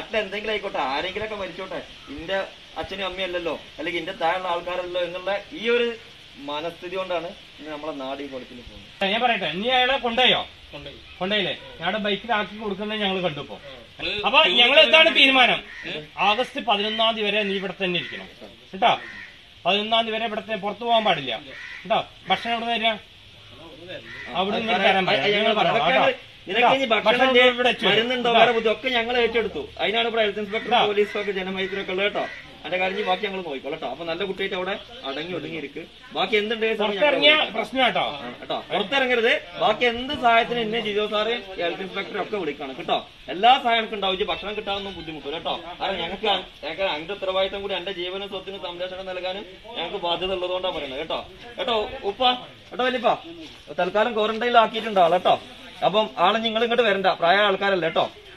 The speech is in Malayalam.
നാട്ടിൽ എന്തെങ്കിലും ആയിക്കോട്ടെ ആരെങ്കിലും ഒക്കെ മരിച്ചോട്ടെ ഇന്റെ അച്ഛനും അമ്മയും അല്ലല്ലോ അല്ലെങ്കിൽ ഇന്റെ താഴെയുള്ള ആൾക്കാരല്ലോ എന്നുള്ള ഈ ഒരു മനസ്ഥിതി കൊണ്ടാണ് ഇന്ന് നമ്മളെ നാട് ഈ കുളത്തിൽ പോകുന്നത് ഞാൻ പറയട്ടെ നീ അയാളെ കൊണ്ടുപോയോ കൊണ്ടുപോയില്ലേ ഞങ്ങളുടെ ബൈക്കിലാക്കി കൊടുക്കുന്നത് ഞങ്ങൾ കണ്ടു ഇപ്പൊ അപ്പൊ ഞങ്ങൾ എന്താണ് തീരുമാനം ആഗസ്റ്റ് പതിനൊന്നാം തീയതി വരെ നീ ഇവിടെ തന്നെ ഇരിക്കണം കേട്ടോ പതിനൊന്നാം തീയതി വരെ ഇവിടെ തന്നെ പുറത്തു പോകാൻ പാടില്ല കേട്ടോ ഭക്ഷണം എവിടെ തരിക അവിടെ ഇങ്ങനെ തരാൻ അത് പറ്റില്ല. ഞങ്ങൾ നിങ്ങൾ പറ, അതൊക്കെ കേട്ടോ. ഞങ്ങൾ- നിനക്ക് ഇനി കേട്ടോ? ഭക്ഷണം ഭക്ഷണം ഇല്ലേ, ഇവിടെ വെച്ച് തരും. മരുന്നുണ്ടോ കേട്ടോ? വേറെ ബുദ്ധി ഒക്കെ ഞങ്ങൾ ഏറ്റെടുത്തു അതിനാണ് ഇവിടെ ഹെൽത്ത് ഇൻസ്പെക്ടർ കേട്ടോ? പോലീസും ഒക്കെ ജനമൈത്രിയൊക്കെ ഉള്ളത് കേട്ടോ അതിന്റെ കാര്യം ബാക്കി ഞങ്ങൾ നോക്കിക്കോളാം കേട്ടോ അപ്പൊ നല്ല കുട്ടിയായിട്ട് അവിടെ അടങ്ങി ഒതുങ്ങി ഇരിക്ക് ബാക്കി എന്തുണ്ടെങ്കിലും പുറത്തിറങ്ങിയ പ്രശ്നം കേട്ടോ കേട്ടോ പുറത്തിറങ്ങരുത് ബാക്കി എന്ത് സഹായത്തിന് എന്നെ ജിജോ സാറ് ഹെൽത്ത് ഇൻസ്പെക്ടർ ഒക്കെ വിളിക്കണം കേട്ടോ എല്ലാ സഹായം ഉണ്ടാവും ഇജ്ജ് ഭക്ഷണം കിട്ടാനൊന്നും ബുദ്ധിമുട്ടില്ല കേട്ടോ കാരണം ഞങ്ങൾക്ക് അ- ഞങ്ങൾക്ക് അതിന്റെ ഉത്തരവാദിത്തം കൂടി എന്റെ ജീവനും സ്വത്തിനും സംരക്ഷണം നൽകാനും ഞങ്ങൾക്ക് ബാധ്യത ഉള്ളതുകൊണ്ടാണ് പറയുന്നത് കേട്ടോ കേട്ടോ ഉപ്പ കേട്ടോ വലിപ്പ തൽക്കാലം ക്വാറന്റൈനിൽ ആക്കിയിട്ടുണ്ടാവും കേട്ടോ അപ്പം ആളെ നിങ്ങൾ ഇങ്ങോട്ട് വരണ്ട പ്രായ ആൾക്കാരല്ലേ കേട്ടോ